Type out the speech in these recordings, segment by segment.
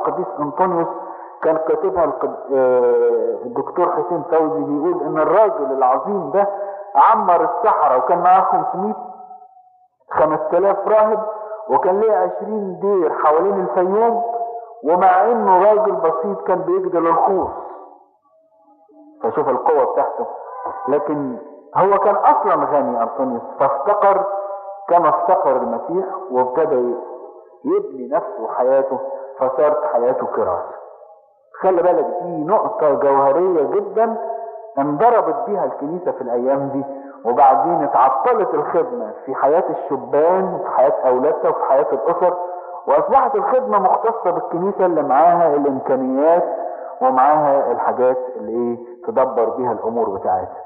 القديس انطونيوس كان كاتبها القد- آه، الدكتور حسين فوزي بيقول ان الراجل العظيم ده عمر الصحراء وكان معاه 500 5000 راهب وكان ليه 20 دير حوالين الفيوم ومع انه راجل بسيط كان بيجدل الخوص فشوف القوة بتاعته لكن هو كان اصلا غني انطونيوس فافتقر كما افتقر المسيح وابتدى يبني نفسه وحياته فصارت حياته كراسة خلي بالك دي نقطة جوهرية جدا انضربت بيها الكنيسة في الأيام دي وبعدين اتعطلت الخدمة في حياة الشبان وفي حياة أولادها وفي حياة الأسر وأصبحت الخدمة مختصة بالكنيسة اللي معاها الإمكانيات ومعاها الحاجات اللي إيه تدبر بيها الأمور بتاعتها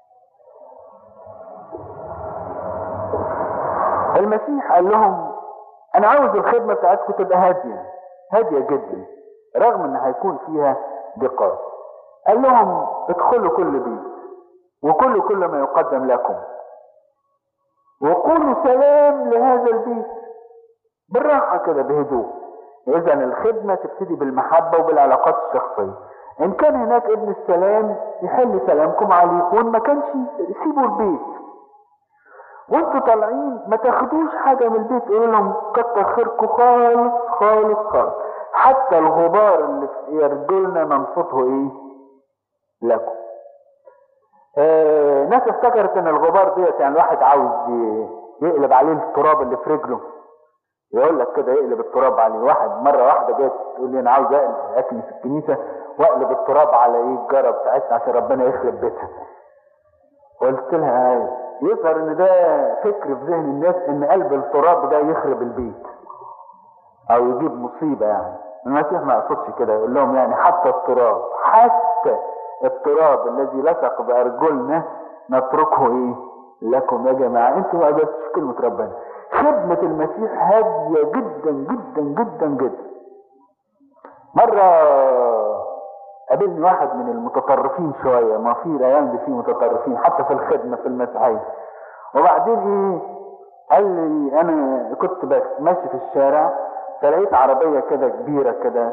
المسيح قال لهم أنا عاوز الخدمة بتاعتكم تبقى هادية هادية جدا رغم إن هيكون فيها دقات قال لهم ادخلوا كل بيت وكلوا كل ما يقدم لكم وقولوا سلام لهذا البيت بالراحة كده بهدوء إذا الخدمة تبتدي بالمحبة وبالعلاقات الشخصية إن كان هناك ابن السلام يحل سلامكم عليه وإن ما كانش سيبوا البيت وانتوا طالعين ما تاخدوش حاجة من البيت قولوا لهم كتر خيركم خالص خالص خالص حتى الغبار اللي في رجلنا ننفضه ايه لكم آه ناس افتكرت ان الغبار ديت يعني الواحد عاوز ي- يقلب عليه التراب اللي في رجله يقول لك كده يقلب التراب عليه واحد مره واحده جت تقول لي انا عاوز اقلب اكنس الكنيسه واقلب التراب على ايه الجاره بتاعتنا عشان ربنا يخرب بيتها قلت لها يظهر ان ده فكر في ذهن الناس ان قلب التراب ده يخرب البيت او يجيب مصيبه يعني المسيح ما يقصدش كده يقول لهم يعني حتى التراب حتى التراب الذي لصق بارجلنا نتركه ايه لكم يا جماعه انتوا ما قدرتش كلمه ربنا خدمه المسيح هاديه جدا جدا جدا جدا مره قابلني واحد من المتطرفين شويه ما في الايام دي في متطرفين حتى في الخدمه في المسيحيه وبعدين ايه قال لي انا كنت بس ماشي في الشارع فلقيت عربيه كده كبيره كده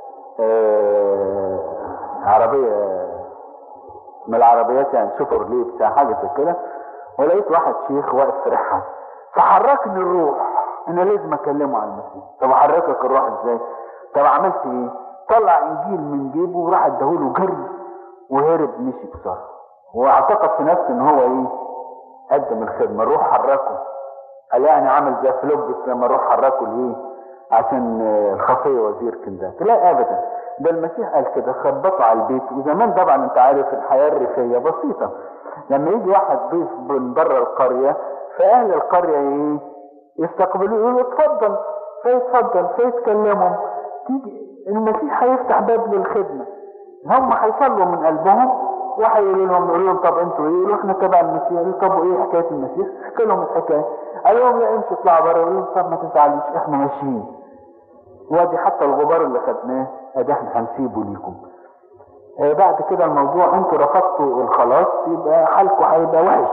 آه عربيه من العربيات يعني شوفر ليه بتاع حاجه زي كده ولقيت واحد شيخ واقف في ريحه فحركني الروح انا لازم اكلمه عن المسيح طب احركك الروح ازاي طب عملت ايه طلع انجيل من جيبه وراح اداهوله جري وهرب مشي بسرعه واعتقد في نفسه ان هو ايه قدم الخدمه الروح حركه قال يعني عامل زي فلوبس لما الروح حركه ليه عشان آه، الخفيه وزير كنداك لا ابدا ده المسيح قال كده خبطوا على البيت وزمان طبعا انت عارف الحياه الريفيه بسيطه لما يجي واحد ضيف من بره القريه فاهل القريه ايه يستقبلوه يقولوا اتفضل فيتفضل فيتكلموا تيجي المسيح هيفتح باب للخدمه هم هيصلوا من قلبهم وهيقولوا لهم يقولوا لهم طب انتوا ايه؟ يقولوا احنا تبع المسيح يقولوا طب وايه حكايه المسيح؟ احكي لهم الحكايه قال لهم لا امشوا اطلعوا بره يقولوا لهم طب ما تزعلوش احنا ماشيين وادي حتى الغبار اللي خدناه ادي احنا هنسيبه ليكم آه بعد كده الموضوع انتوا رفضتوا الخلاص يبقى حالكم هيبقى وحش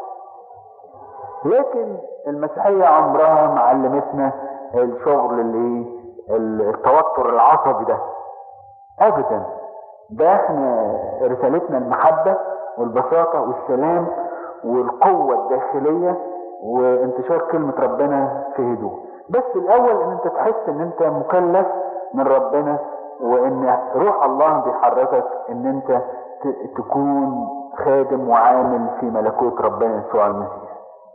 لكن المسيحية عمرها ما علمتنا الشغل اللي التوتر العصبي ده ابدا ده احنا رسالتنا المحبة والبساطة والسلام والقوة الداخلية وانتشار كلمة ربنا في هدوء بس الاول ان انت تحس ان انت مكلف من ربنا وان روح الله بيحركك ان انت ت- تكون خادم وعامل في ملكوت ربنا يسوع المسيح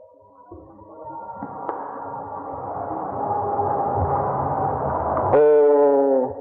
آه،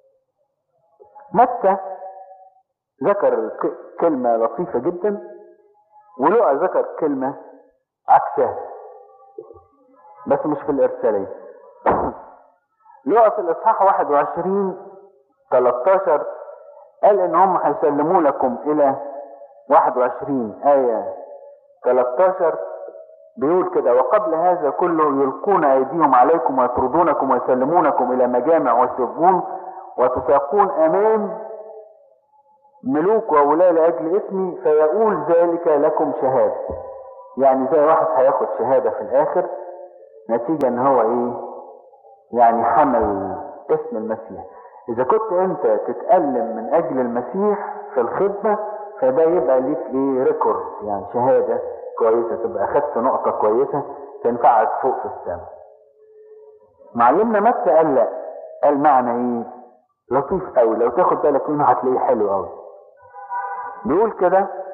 متى ذكر ك- كلمة لطيفة جدا ولقى ذكر كلمة عكسها بس مش في الإرسالية لقى في الإصحاح 21 13 قال إن هم هيسلموا لكم إلى 21 آية 13 بيقول كده وقبل هذا كله يلقون أيديهم عليكم ويطردونكم ويسلمونكم إلى مجامع وسجون وتساقون أمام ملوك وولاة لأجل اسمي فيقول ذلك لكم شهادة يعني زي واحد هياخد شهادة في الآخر نتيجة إن هو إيه يعني حمل اسم المسيح اذا كنت انت تتألم من اجل المسيح في الخدمة فده يبقى ليك ايه ريكورد يعني شهادة كويسة تبقى اخدت نقطة كويسة تنفعك فوق في السماء معلمنا متى قال لا قال معنى ايه لطيف قوي لو تاخد بالك منه هتلاقيه حلو قوي بيقول كده